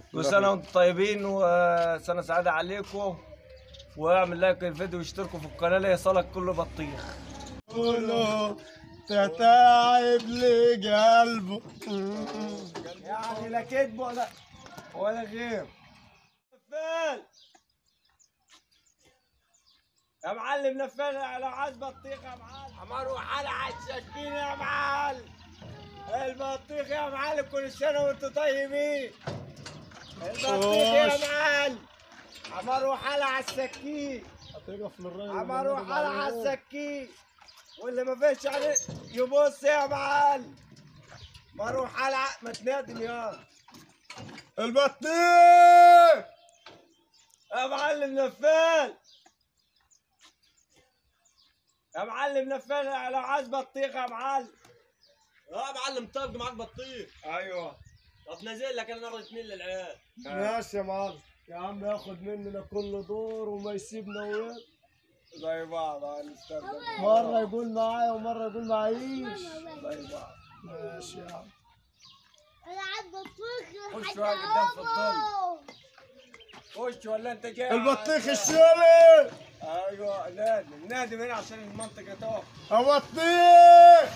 وسنة وانتم طيبين وسنة سعادة عليكم واعمل لايك للفيديو واشتركوا في القناة ليصلك كل بطيخ قولوا تتعب لي قلبه يعني لا كذب ولا ولا غير نفال يا معلم نفال على عاد بطيخ يا معلم اروح على عاد سكين يا معلم البطيخ يا معلم كل سنة وانتم طيبين البطيخ يا خوش. معلم عم اروح على على السكين هتقف للراجل عم اروح على على السكين واللي ما فيش عليه يبص يا معلم ما اروح على ع- ما تنادم يا البطيخ يا معلم نفال يا معلم نفال على عايز بطيخ يا معلم اه معلم طابق معاك بطيخ ايوه طب نازل لك انا ناخد اثنين للعيال ماشي يا معلم يا عم ياخد مننا كل دور وما يسيبنا وياه زي بعض هنستخدم مرة يقول معايا ومرة يقول معيش زي بعض ماشي يا عم العب بطيخ خش واحد قدام في الظل. خش ولا انت جاي البطيخ الشامي ايوه نادم نادم هنا عشان المنطقه تقف البطيخ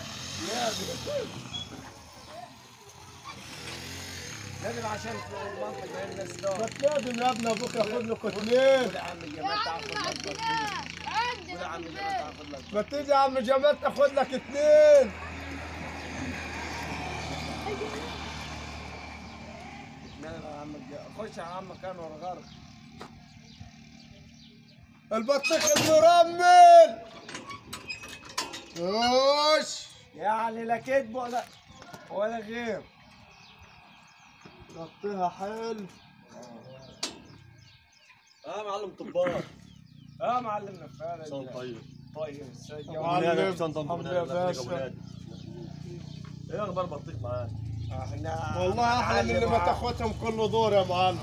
نادم عشان المنطقه هنا الناس تقف بتنادم يا ابني ابوك ياخد لك اتنين خد يا عم الجمال تاخد لك بطيخ خد يا عم الجمال تاخد لك ما تيجي يا عم جمال تاخد لك اتنين نادم يا عم الجمال خش يا عم كان ورا غرب البطيخ المرمل وش يعني لا كذب ولا ولا غير غطيها حلو اه معلم طباخ اه معلم نفال صوت طيب طيب السيد معلم. ابو نادي كنت انت الحمد لله باشا. ايه اخبار بطيخ معاك؟ احنا والله احلى من اللي ما تاخدهم كل دور يا معلم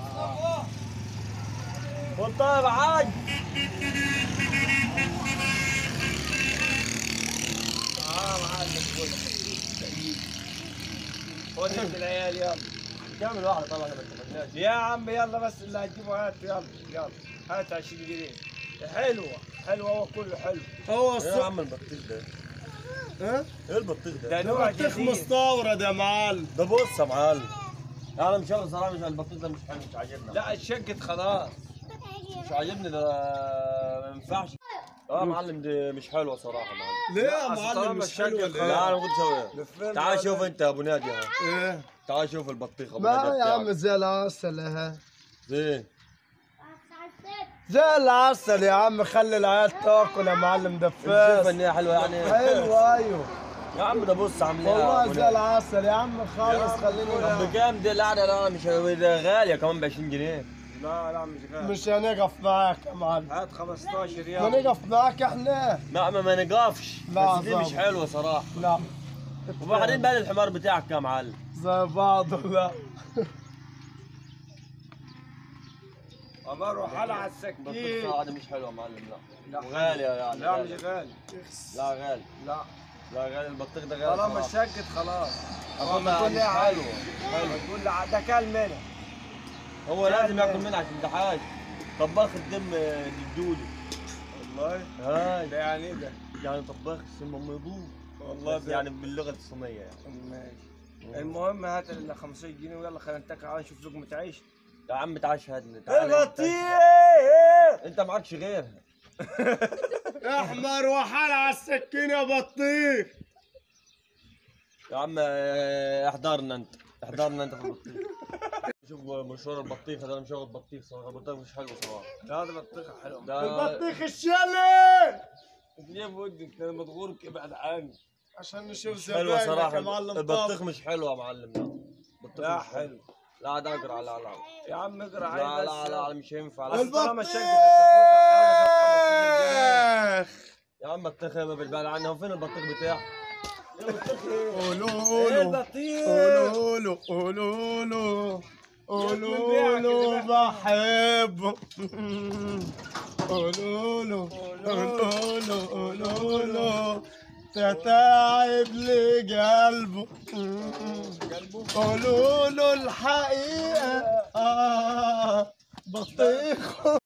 قلت طيب عاد اه معلم كل خد انت العيال يلا كامل واحده طبعا ما اتفقناش يا عم يلا بس اللي هتجيبه هات يلا يلا هات 20 جنيه حلوه حلوه هو كله حلو هو ايه يا الصبح عم البطيخ ده؟ ها ايه البطيخ ده؟ ده نوع بطيخ جديد مستورد يا معلم ده بص يا معلم انا مش عارف صراحه مش البطيخ ده مش حلو مش عاجبني لا اتشقت خلاص مش عاجبني ده ما ينفعش اه يا معلم دي مش حلوه صراحه يا معلم ليه يا لا، أصل طالما معلم مش حلو الشقة ولا لا ايه؟ انا ما كنت اسويها لفين تعال بقى شوف ده؟ انت يا ابو نادي ها ايه تعال شوف البطيخ ابو ما نادي يا عم بتاعك. زي العسل ها زين زي العسل يا عم خلي العيال تاكل يا معلم شوف دفاس ان هي حلوه يعني حلو ايوه يا عم ده بص عامل ايه يا والله أبو زي نادي؟ العسل يا عم خالص خليني طب بكام دي القعده لا مش ده غاليه كمان ب 20 جنيه لا لا مش غالي مش هنقف معاك يا معلم هات 15 ما ريال نقف معاك احنا ما ما, ما نقافش لا، بس دي مش ظابط. حلوه صراحه لا وبعدين بقى الحمار بتاعك يا معلم زي بعض لا اما اروح على على البطيخ السكين هذا مش حلوه يا معلم لا لا. وغاليه يعني لا غالية. مش غالي لا غالي لا لا غالي البطيخ ده غالي طالما صراحة. اشقت خلاص أخدها بتقول لي مش عادي. حلوه حلو تقول لي ده كان منها هو لازم ياكل منها عشان ده حاجه طباخ الدم للدودو والله هاي ده يعني ايه ده يعني طباخ اسمه ميضوب والله بس يعني باللغه الصينيه يعني ماشي المهم هات ال 50 جنيه ويلا خلينا نتكل على نشوف لقمة عيش يا عم تعال شهدني تعال البطيخ انت معكش غيرها احمر وحال على السكين يا بطيخ يا عم اه، احضرنا انت احضرنا انت في البطيخ شوف مشوار البطيخ ده انا مش واخد بطيخ صراحه البطيخ مش حلو صراحه لا ده بطيخة حلوة ده البطيخ الشلل ليه بودك انا مضغور ابعد عني عشان نشوف مش حلوه زباينك صراحه يا معلم البطيخ طب مش حلو يا معلم لا البطيخ لا مش حلو لا ده اقرا لا لا يا عم اقرا لا عادي لا بس لا مش هينفع بس لا طالما الشقة تاخدها يا عم بطيخ ما بالبال عنها وفين البطيخ بتاعك؟ قولوا ايه له البطيخ قولوا له قولوا له قولوا له بحبه قولوا له قولوا له قولوا له تتعب لي قلبه قولوا له الحقيقة آه بطيخ